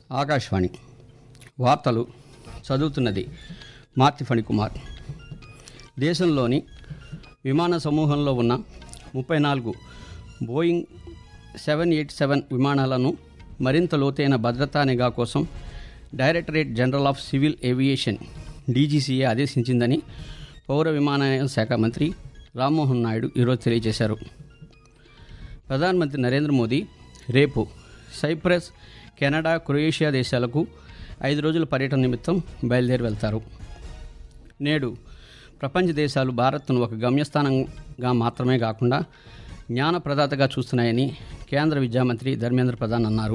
ఆకాశవాణి వార్తలు చదువుతున్నది మార్తి ఫణికుమార్ దేశంలోని విమాన సమూహంలో ఉన్న ముప్పై నాలుగు బోయింగ్ సెవెన్ ఎయిట్ సెవెన్ విమానాలను మరింత లోతైన భద్రతా నిఘా కోసం directorate general of civil aviation DGCA ఆదేశించిందని పౌర విమానయాన శాఖ మంత్రి రామ్మోహన్ నాయుడు ఈరోజు తెలియజేశారు ప్రధానమంత్రి నరేంద్ర మోదీ రేపు సైప్రస్ కెనడా క్రొయేషియా దేశాలకు ఐదు రోజుల పర్యటన నిమిత్తం బయలుదేరి వెళ్తారు నేడు ప్రపంచ దేశాలు భారత్ను ఒక గమ్యస్థానంగా మాత్రమే కాకుండా జ్ఞాన ప్రదాతగా చూస్తున్నాయని కేంద్ర విద్యామంత్రి ధర్మేంద్ర ప్రధాన్ అన్నారు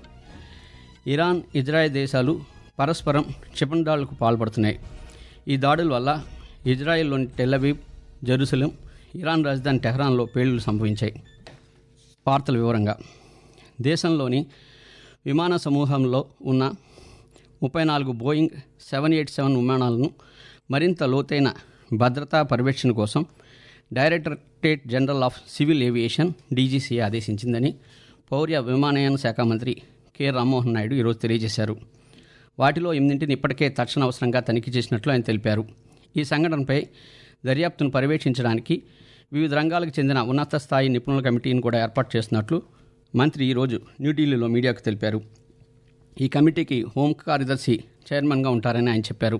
ఇరాన్ ఇజ్రాయెల్ దేశాలు పరస్పరం క్షిపణి పాల్పడుతున్నాయి ఈ దాడుల వల్ల ఇజ్రాయెల్లోని టెల్లవీబ్ జెరూసలం ఇరాన్ రాజధాని టెహ్రాన్లో పేలుళ్లు సంభవించాయి వార్తల వివరంగా దేశంలోని విమాన సమూహంలో ఉన్న ముప్పై నాలుగు బోయింగ్ సెవెన్ ఎయిట్ సెవెన్ విమానాలను మరింత లోతైన భద్రతా పర్యవేక్షణ కోసం directorate general of civil aviation DGC ఆదేశించిందని పౌర విమానయాన శాఖ మంత్రి కె రామ్మోహన్ నాయుడు ఈరోజు తెలియజేశారు వాటిలో ఎనిమిదింటిని ఇప్పటికే తక్షణ అవసరంగా తనిఖీ చేసినట్లు ఆయన తెలిపారు ఈ సంఘటనపై దర్యాప్తును పర్యవేక్షించడానికి వివిధ రంగాలకు చెందిన ఉన్నత స్థాయి నిపుణుల కమిటీని కూడా ఏర్పాటు చేస్తున్నట్లు మంత్రి ఈరోజు న్యూఢిల్లీలో మీడియాకు తెలిపారు ఈ కమిటీకి హోం కార్యదర్శి చైర్మన్గా ఉంటారని ఆయన చెప్పారు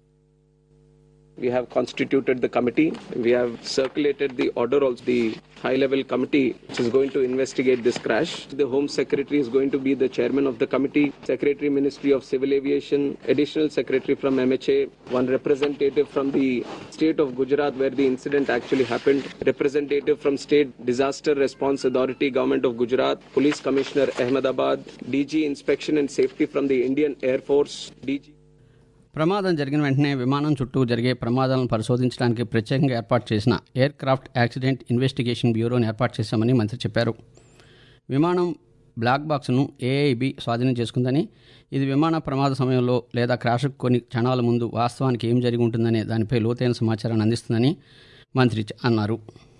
We have constituted the committee. We have circulated the order also, the high level committee which is going to investigate this crash. The Home Secretary is going to be the chairman of the committee, Secretary Ministry of Civil Aviation, additional secretary from MHA, one representative from the state of Gujarat where the incident actually happened, representative from State Disaster Response Authority, Government of Gujarat, Police Commissioner Ahmedabad, DG Inspection and Safety from the Indian Air Force, DG. ప్రమాదం జరిగిన వెంటనే విమానం చుట్టూ జరిగే ప్రమాదాలను పరిశోధించడానికి ప్రత్యేకంగా ఏర్పాటు చేసిన ఎయిర్ క్రాఫ్ట్ యాక్సిడెంట్ ఇన్వెస్టిగేషన్ బ్యూరోని ఏర్పాటు చేశామని మంత్రి చెప్పారు విమానం బ్లాక్ బాక్స్ను ఏఐబి స్వాధీనం చేసుకుందని ఇది విమాన ప్రమాద సమయంలో లేదా క్రాష్కు కొన్ని క్షణాల ముందు వాస్తవానికి ఏం జరిగి ఉంటుందనే దానిపై లోతైన సమాచారాన్ని అందిస్తుందని మంత్రి చ- అన్నారు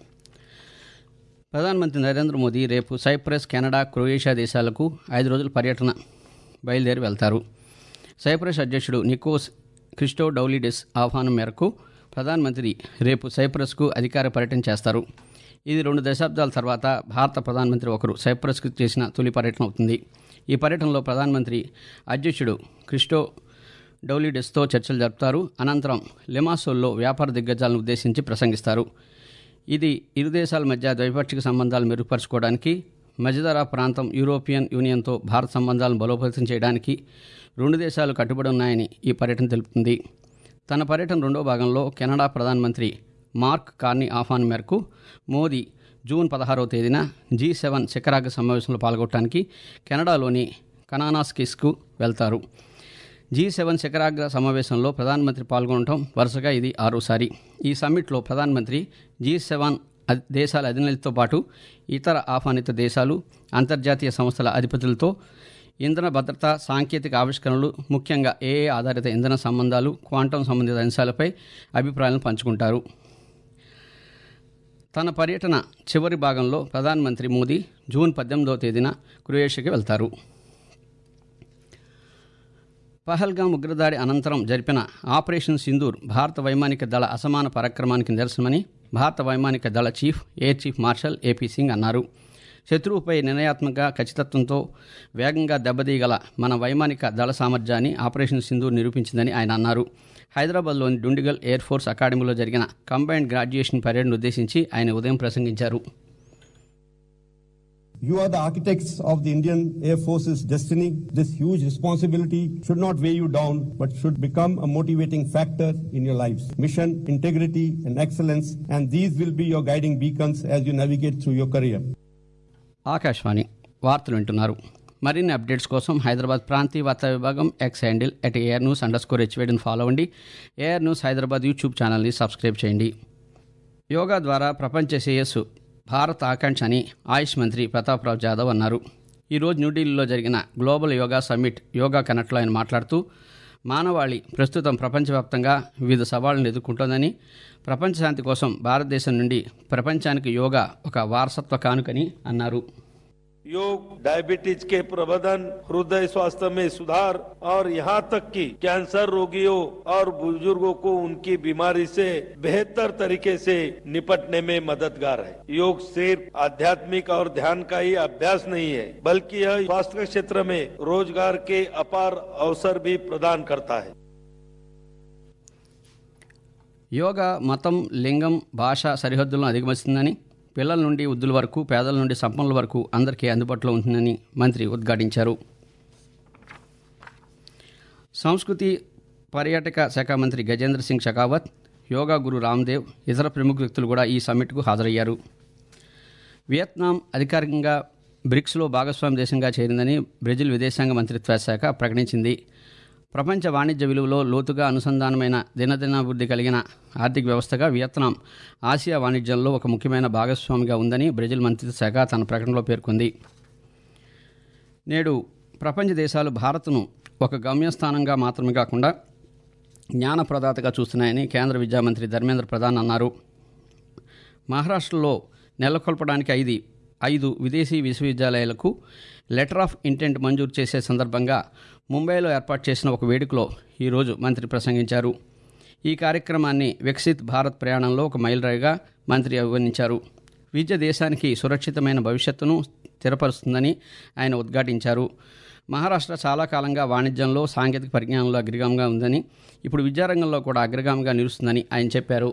ప్రధానమంత్రి నరేంద్ర మోదీ రేపు సైప్రస్ కెనడా క్రొయేషియా దేశాలకు ఐదు రోజుల పర్యటన బయలుదేరి వెళ్తారు సైప్రస్ అధ్యక్షుడు నికోస్ క్రిస్టో డౌలిడెస్ ఆహ్వానం మేరకు ప్రధానమంత్రి రేపు సైప్రస్కు అధికార పర్యటన చేస్తారు ఇది రెండు దశాబ్దాల తర్వాత భారత ప్రధానమంత్రి ఒకరు సైప్రస్కు చేసిన తొలి పర్యటన అవుతుంది ఈ పర్యటనలో ప్రధానమంత్రి అధ్యక్షుడు క్రిస్టో డౌలిడెస్తో చర్చలు జరుపుతారు అనంతరం లెమాసోల్లో వ్యాపార దిగ్గజాలను ఉద్దేశించి ప్రసంగిస్తారు ఇది ఇరు దేశాల మధ్య ద్వైపాక్షిక సంబంధాలు మెరుగుపరచుకోవడానికి మధ్యధరా ప్రాంతం యూరోపియన్ యూనియన్తో భారత సంబంధాలను బలోపేతం చేయడానికి రెండు దేశాలు కట్టుబడి ఉన్నాయని ఈ పర్యటన తెలుపుతుంది తన పర్యటన రెండో భాగంలో కెనడా ప్రధానమంత్రి మార్క్ కార్నీ ఆహ్వానం మేరకు మోదీ జూన్ పదహారవ తేదీన జీ సెవెన్ శిఖరాగ్ర సమావేశంలో పాల్గొనడానికి కెనడాలోని కనానాస్కిస్కు వెళ్తారు జీ సెవెన్ శిఖరాగ్ర సమావేశంలో ప్రధానమంత్రి పాల్గొనడం వరుసగా ఇది ఆరోసారి ఈ సమ్మిట్లో ప్రధానమంత్రి జీ సెవెన్ అధి- దేశాల అధినేతలతో పాటు ఇతర ఆహ్వానిత దేశాలు అంతర్జాతీయ సంస్థల అధిపతులతో ఇంధన భద్రత సాంకేతిక ఆవిష్కరణలు ముఖ్యంగా ఏఏ ఆధారిత ఇంధన సంబంధాలు క్వాంటం సంబంధిత అంశాలపై అభిప్రాయాలను పంచుకుంటారు తన పర్యటన చివరి భాగంలో ప్రధానమంత్రి మోదీ జూన్ పద్దెనిమిదవ తేదీన క్రొయేషియాకి వెళ్తారు పహల్గాం ఉగ్రదాడి అనంతరం జరిపిన ఆపరేషన్ సింధూర్ భారత వైమానిక దళ అసమాన పరాక్రమానికి నిదర్శనమని భారత వైమానిక దళ chief air chief marshal AP Singh అన్నారు శత్రువుపై నిర్ణయాత్మక ఖచ్చితత్వంతో వేగంగా దెబ్బతీయగల మన వైమానిక దళ సామర్థ్యాన్ని ఆపరేషన్ సింధూర్ నిరూపించిందని ఆయన అన్నారు హైదరాబాద్లోని డుండిగల్ ఎయిర్ ఫోర్స్ అకాడమీలో జరిగిన కంబైన్డ్ గ్రాడ్యుయేషన్ పరేడ్ను ఉద్దేశించి ఆయన ఉదయం ప్రసంగించారు You are the architects of the Indian Air Force's destiny. This huge responsibility should not weigh you down, but should become a motivating factor in your lives. Mission, integrity, and excellence, and these will be your guiding beacons as you navigate through your career. Akashvani వార్తలు వింటున్నారు మరిన్ని updates కోసం హైదరాబాద్ ప్రాంతీయ వార్తా విభాగం X handle at AR news underscore హెచ్వేడిని follow అవ్వండి AR news Hyderabad YouTube ఛానల్ని సబ్స్క్రైబ్ చేయండి యోగా ద్వారా ప్రపంచ శ్రేయస్సు భారత ఆకాంక్ష అని ఆయుష్ మంత్రి ప్రతాప్రావు జాదవ్ అన్నారు ఈరోజు న్యూఢిల్లీలో జరిగిన గ్లోబల్ యోగా సమ్మిట్ యోగా కనెక్ట్లో ఆయన మాట్లాడుతూ మానవాళి ప్రస్తుతం ప్రపంచవ్యాప్తంగా వివిధ సవాళ్లను ఎదుర్కొంటోందని ప్రపంచ శాంతి కోసం భారతదేశం నుండి ప్రపంచానికి యోగా ఒక వారసత్వ కానుకని అన్నారు योग डायबिटीज के प्रबंधन हृदय स्वास्थ्य में सुधार और यहाँ तक कि कैंसर रोगियों और बुजुर्गों को उनकी बीमारी से बेहतर तरीके से निपटने में मददगार है योग सिर्फ आध्यात्मिक और ध्यान का ही अभ्यास नहीं है बल्कि यह स्वास्थ्य के क्षेत्र में रोजगार के अपार अवसर भी प्रदान करता है యోగా మతం లింగం భాష సరిహద్దులను అధిగమిస్తుందని పిల్లల నుండి వృద్ధుల వరకు పేదల నుండి సంపన్నుల వరకు అందరికీ అందుబాటులో ఉంటుందని మంత్రి ఉద్ఘాటించారు సంస్కృతి పర్యాటక శాఖ మంత్రి గజేంద్ర సింగ్ షెకావత్ యోగా గురు రామ్దేవ్ ఇతర ప్రముఖ వ్యక్తులు కూడా ఈ సమ్మిట్కు హాజరయ్యారు వియత్నాం అధికారికంగా బ్రిక్స్లో భాగస్వామి దేశంగా చేరిందని బ్రెజిల్ విదేశాంగ మంత్రిత్వ శాఖ ప్రకటించింది ప్రపంచ వాణిజ్య విలువలో లోతుగా అనుసంధానమైన దినదినాభివృద్ధి కలిగిన ఆర్థిక వ్యవస్థగా వియత్నాం ఆసియా వాణిజ్యంలో ఒక ముఖ్యమైన భాగస్వామిగా ఉందని బ్రెజిల్ మంత్రిత్వ శాఖ తన ప్రకటనలో పేర్కొంది నేడు ప్రపంచ దేశాలు భారత్ను ఒక గమ్యస్థానంగా మాత్రమే కాకుండా జ్ఞాన ప్రదాతగా చూస్తున్నాయని కేంద్ర విద్యా మంత్రి ధర్మేంద్ర ప్రధాన్ అన్నారు మహారాష్ట్రలో నెలకొల్పడానికి ఐదు ఐదు విదేశీ విశ్వవిద్యాలయాలకు లెటర్ ఆఫ్ ఇంటెంట్ మంజూరు చేసే సందర్భంగా ముంబైలో ఏర్పాటు చేసిన ఒక వేడుకలో ఈరోజు మంత్రి ప్రసంగించారు ఈ కార్యక్రమాన్ని వికసిత్ భారత్ ప్రయాణంలో ఒక మైలురాయిగా మంత్రి అభివర్ణించారు విద్య దేశానికి సురక్షితమైన భవిష్యత్తును స్థిరపరుస్తుందని ఆయన ఉద్ఘాటించారు మహారాష్ట్ర చాలా కాలంగా వాణిజ్యంలో సాంకేతిక పరిజ్ఞానంలో అగ్రగామిగా ఉందని ఇప్పుడు విద్యారంగంలో కూడా అగ్రగామిగా నిలుస్తుందని ఆయన చెప్పారు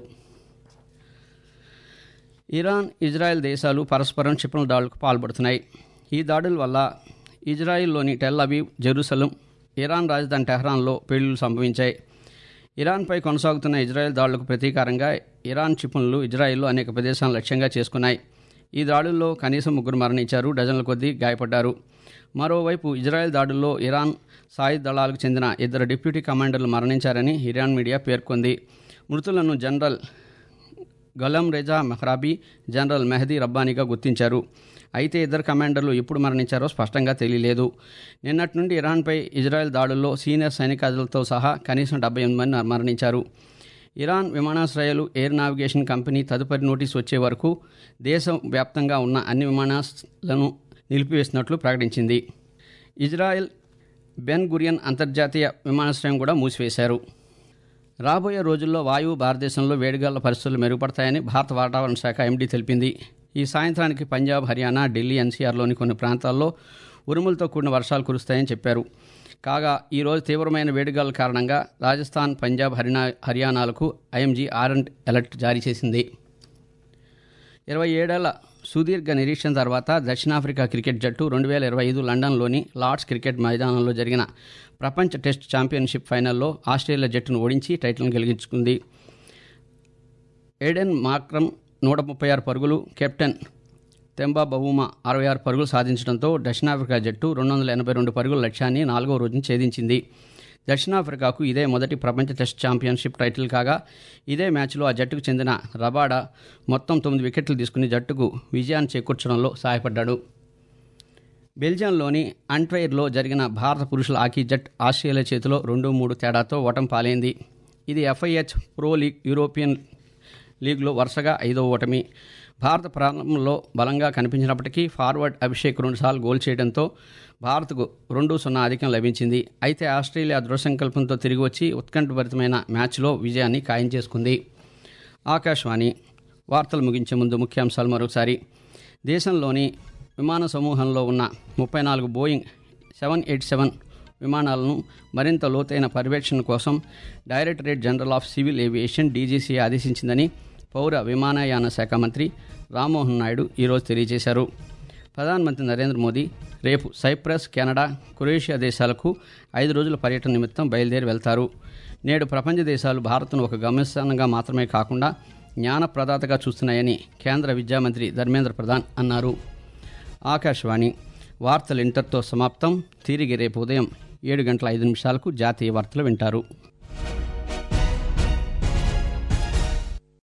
ఇరాన్ ఇజ్రాయెల్ దేశాలు పరస్పరం క్షిపణుల దాడులకు పాల్పడుతున్నాయి ఈ దాడుల వల్ల ఇజ్రాయిల్లోని టెల్ అవీవ్ జెరూసలం ఇరాన్ రాజధాని టెహ్రాన్లో పేలుళ్లు సంభవించాయి ఇరాన్పై కొనసాగుతున్న ఇజ్రాయెల్ దాడులకు ప్రతీకారంగా ఇరాన్ క్షిపణులు ఇజ్రాయెల్లో అనేక ప్రదేశాలను లక్ష్యంగా చేసుకున్నాయి ఈ దాడుల్లో కనీసం ముగ్గురు మరణించారు డజన్ల కొద్దీ గాయపడ్డారు మరోవైపు ఇజ్రాయెల్ దాడుల్లో ఇరాన్ సాయుధ దళాలకు చెందిన ఇద్దరు డిప్యూటీ కమాండర్లు మరణించారని ఇరాన్ మీడియా పేర్కొంది మృతులను general Gholam Reza Mehrabi general Mehdi రబ్బానీగా గుర్తించారు అయితే ఇద్దరు కమాండర్లు ఎప్పుడు మరణించారో స్పష్టంగా తెలియలేదు నిన్నటి నుండి ఇరాన్పై ఇజ్రాయెల్ దాడుల్లో సీనియర్ సైనికాదులతో సహా కనీసం డెబ్బై ఎనిమిది మంది మరణించారు ఇరాన్ విమానాశ్రయాలు ఎయిర్ నావిగేషన్ కంపెనీ తదుపరి నోటీసు వచ్చే వరకు దేశం వ్యాప్తంగా ఉన్న అన్ని విమానాలను నిలిపివేసినట్లు ప్రకటించింది ఇజ్రాయెల్ బెన్ గురియన్ అంతర్జాతీయ విమానాశ్రయం కూడా మూసివేశారు రాబోయే రోజుల్లో వాయువు భారతదేశంలో వేడిగాల పరిస్థితులు మెరుగుపడతాయని భారత వాతావరణ శాఖ ఎండీ తెలిపింది ఈ సాయంత్రానికి పంజాబ్ హర్యానా ఢిల్లీ ఎన్సీఆర్లోని కొన్ని ప్రాంతాల్లో ఉరుములతో కూడిన వర్షాలు కురుస్తాయని చెప్పారు కాగా ఈరోజు తీవ్రమైన వేడిగాల కారణంగా రాజస్థాన్ పంజాబ్ హర్యానా హర్యానాలకు ఐఎంజీ ఆరెంజ్ అలర్ట్ జారీ చేసింది ఇరవై ఏడేళ్ల సుదీర్ఘ నిరీక్షణ తర్వాత దక్షిణాఫ్రికా క్రికెట్ జట్టు రెండు వేల ఇరవై ఐదు లండన్లోని లార్డ్స్ క్రికెట్ మైదానంలో జరిగిన ప్రపంచ టెస్ట్ ఛాంపియన్షిప్ ఫైనల్లో ఆస్ట్రేలియా జట్టును ఓడించి టైటిల్ను గెలిగించుకుంది ఏడెన్ మాక్రమ్ నూట ముప్పై ఆరు పరుగులు కెప్టెన్ తెంబా బహుమా అరవై ఆరు పరుగులు సాధించడంతో దక్షిణాఫ్రికా జట్టు రెండు వందల ఎనభై రెండు పరుగుల లక్ష్యాన్ని నాలుగో రోజున ఛేదించింది దక్షిణాఫ్రికాకు ఇదే మొదటి ప్రపంచ టెస్ట్ ఛాంపియన్షిప్ టైటిల్ కాగా ఇదే మ్యాచ్లో ఆ జట్టుకు చెందిన రబాడా మొత్తం తొమ్మిది వికెట్లు తీసుకుని జట్టుకు విజయాన్ని చేకూర్చడంలో సహాయపడ్డాడు బెల్జియంలోని అంట్వైర్లో జరిగిన భారత పురుషుల హాకీ జట్ ఆస్ట్రేలియా చేతిలో రెండు మూడు తేడాతో ఓటం పాలైంది ఇది ఎఫ్ఐహెచ్ ప్రో లీగ్ యూరోపియన్ లీగ్లో వరుసగా ఐదో ఓటమి భారత ప్రారంభంలో బలంగా కనిపించినప్పటికీ ఫార్వర్డ్ అభిషేక్ రెండుసార్లు గోల్ చేయడంతో భారత్కు రెండు సున్నా అధికం లభించింది అయితే ఆస్ట్రేలియా దృఢ సంకల్పంతో తిరిగి వచ్చి ఉత్కంఠభరితమైన మ్యాచ్లో విజయాన్ని ఖాయం చేసుకుంది ఆకాశవాణి వార్తలు ముగించే ముందు ముఖ్యాంశాలు మరొకసారి దేశంలోని విమాన సమూహంలో ఉన్న ముప్పై నాలుగు బోయింగ్ సెవెన్ ఎయిట్ సెవెన్ విమానాలను మరింత లోతైన పర్యవేక్షణ కోసం directorate general of civil aviation DGC ఆదేశించిందని పౌర విమానయాన శాఖ మంత్రి రామ్మోహన్ నాయుడు ఈరోజు తెలియజేశారు ప్రధానమంత్రి నరేంద్ర మోదీ రేపు సైప్రస్ కెనడా క్రొయేషియా దేశాలకు ఐదు రోజుల పర్యటన నిమిత్తం బయలుదేరి వెళ్తారు నేడు ప్రపంచ దేశాలు భారత్ను ఒక గమ్యస్థానంగా మాత్రమే కాకుండా జ్ఞాన ప్రదాతగా చూస్తున్నాయని కేంద్ర విద్యామంత్రి ధర్మేంద్ర ప్రధాన్ అన్నారు ఆకాశవాణి వార్తలు ఇంటర్తో సమాప్తం తిరిగి రేపు ఉదయం ఏడు గంటల ఐదు నిమిషాలకు జాతీయ వార్తలు వింటారు